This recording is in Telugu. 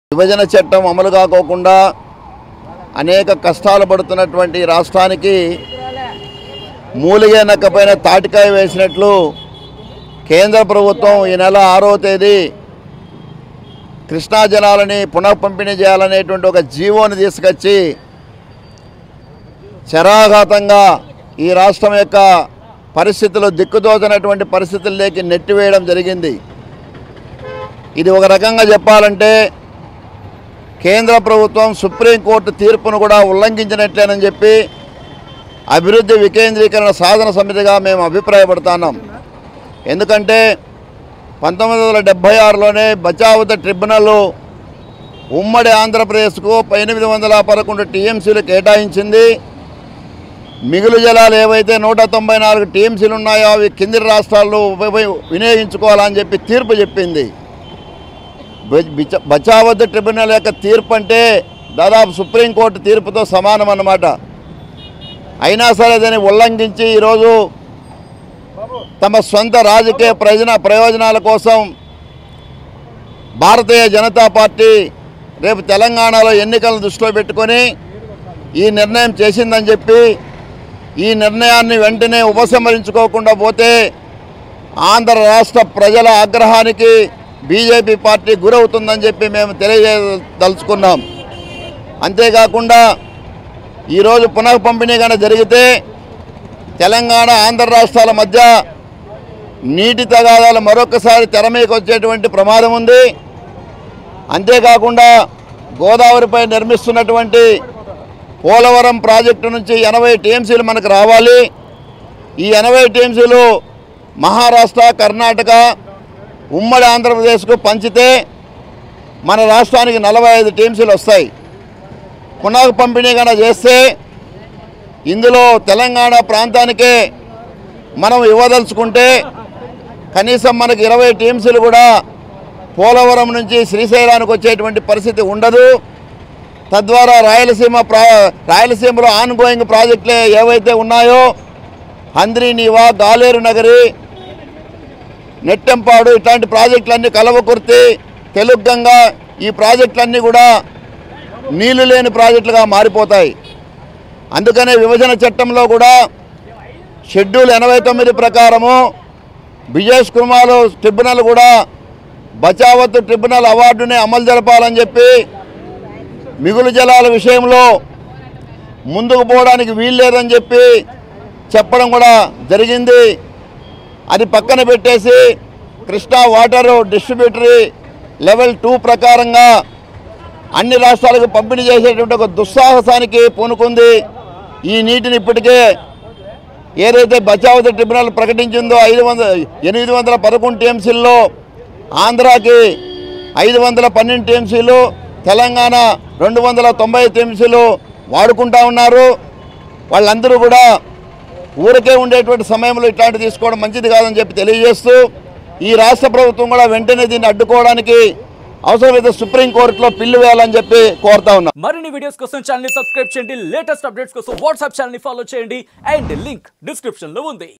విభజన చట్టం అమలు కాకోకుండా అనేక కష్టాలు పడుతున్నటువంటి ఈ రాష్ట్రానికి మూలిగే నక్కపైన తాటికాయ వేసినట్లు కేంద్ర ప్రభుత్వం ఈ నెల ఆరో తేదీ కృష్ణా జలాలని పునః పంపిణీ చేయాలనేటువంటి ఒక జీవోని తీసుకొచ్చి శరాఘాతంగా ఈ రాష్ట్రం యొక్క పరిస్థితులు దిక్కుదోచనటువంటి పరిస్థితుల్లోకి నెట్టివేయడం జరిగింది ఇది ఒక రకంగా చెప్పాలంటే కేంద్ర ప్రభుత్వం సుప్రీంకోర్టు తీర్పును కూడా ఉల్లంఘించినట్లేనని చెప్పి అభివృద్ధి వికేంద్రీకరణ సాధన సమితిగా మేము అభిప్రాయపడుతున్నాం ఎందుకంటే పంతొమ్మిది వందల డెబ్భై ఆరులోనే బచావత ట్రిబ్యునల్ ఉమ్మడి ఆంధ్రప్రదేశ్కు ఎనిమిది వందల పదకొండు టీఎంసీలు కేటాయించింది మిగులు జలాలు ఏవైతే నూట తొంభై నాలుగు టీఎంసీలు ఉన్నాయో అవి కింది రాష్ట్రాల్లో ఉపయోగ వినియోగించుకోవాలని చెప్పి తీర్పు చెప్పింది బ- బిచ- బచావత్ ట్రిబ్యునల్ యొక్క తీర్పు అంటే దాదాపు సుప్రీంకోర్టు తీర్పుతో సమానం అన్నమాట అయినా సరే దాన్ని ఉల్లంఘించి ఈరోజు తమ సొంత రాజకీయ ప్రయోజన ప్రయోజనాల కోసం భారతీయ జనతా పార్టీ రేపు తెలంగాణలో ఎన్నికలను దృష్టిలో పెట్టుకొని ఈ నిర్ణయం చేసిందని చెప్పి ఈ నిర్ణయాన్ని వెంటనే ఉపసంహరించుకోకుండా పోతే ఆంధ్ర రాష్ట్ర ప్రజల ఆగ్రహానికి బీజేపీ పార్టీ గురవుతుందని చెప్పి మేము తెలియజేయదలుచుకున్నాం అంతేకాకుండా ఈరోజు పునః పంపిణీ కానీ జరిగితే తెలంగాణ ఆంధ్ర రాష్ట్రాల మధ్య నీటి తగాదాలు మరొకసారి తెర మీదకి వచ్చేటువంటి ప్రమాదం ఉంది అంతేకాకుండా గోదావరిపై నిర్మిస్తున్నటువంటి పోలవరం ప్రాజెక్టు నుంచి ఎనభై టీఎంసీలు మనకు రావాలి ఈ ఎనభై టీఎంసీలు మహారాష్ట్ర కర్ణాటక ఉమ్మడి ఆంధ్రప్రదేశ్కు పంచితే మన రాష్ట్రానికి నలభై ఐదు టీఎంసీలు వస్తాయి పునః పంపిణీ కనుక చేస్తే ఇందులో తెలంగాణ ప్రాంతానికే మనం ఇవ్వదలుచుకుంటే కనీసం మనకి ఇరవై టీమ్స్లు కూడా పోలవరం నుంచి శ్రీశైలానికి వచ్చేటువంటి పరిస్థితి ఉండదు తద్వారా రాయలసీమ ప్రా రాయలసీమలో ఆన్ గోయింగ్ ప్రాజెక్టులు ఏవైతే ఉన్నాయో హంద్రీనీవా గాలేరు నగరి నెట్టెంపాడు ఇట్లాంటి ప్రాజెక్టులన్నీ కలవకుర్తి తెలుగంగా ఈ ప్రాజెక్టులన్నీ కూడా నీళ్లు లేని ప్రాజెక్టులుగా మారిపోతాయి అందుకనే విభజన చట్టంలో కూడా షెడ్యూల్ ఎనభై తొమ్మిది ప్రకారము బిజేష్ కుమార్ ట్రిబ్యునల్ కూడా బచావత్ ట్రిబ్యునల్ అవార్డుని అమలు జరపాలని చెప్పి మిగులు జలాల విషయంలో ముందుకు పోవడానికి వీల్లేదని చెప్పి చెప్పడం కూడా జరిగింది అది పక్కన పెట్టేసి Krishna water distributary level two ప్రకారంగా అన్ని రాష్ట్రాలకు పంపిణీ చేసేటువంటి ఒక దుస్సాహసానికి పూనుకుంది ఈ నీటిని ఇప్పటికే ఏదైతే బచావత ట్రిబ్యునల్ ప్రకటించిందో ఐదు వందల ఎనిమిది వందల పదకొండు టీఎంసీల్లో ఆంధ్రాకి ఐదు వందల పన్నెండు టీఎంసీలు తెలంగాణ రెండు వందల తొంభై టీఎంసీలు వాడుకుంటా ఉన్నారు వాళ్ళందరూ కూడా ఊరికే ఉండేటువంటి సమయంలో ఇట్లాంటి తీసుకోవడం మంచిది కాదని చెప్పి తెలియజేస్తూ ఈ రాష్ట్ర ప్రభుత్వం కూడా వెంటనే దీన్ని అడ్డుకోవడానికి అవసరమైతే సుప్రీంకోర్టులో పిల్లు వేయాలని చెప్పి కోరుతా ఉన్నాం మరిన్ని వీడియోస్ కోసం ఛానల్ ని సబ్స్క్రైబ్ చేయండి లేటెస్ట్ అప్డేట్స్ కోసం వాట్సాప్ ఛానల్ ని ఫాలో చేయండి అండ్ లింక్ డిస్క్రిప్షన్ లో ఉంది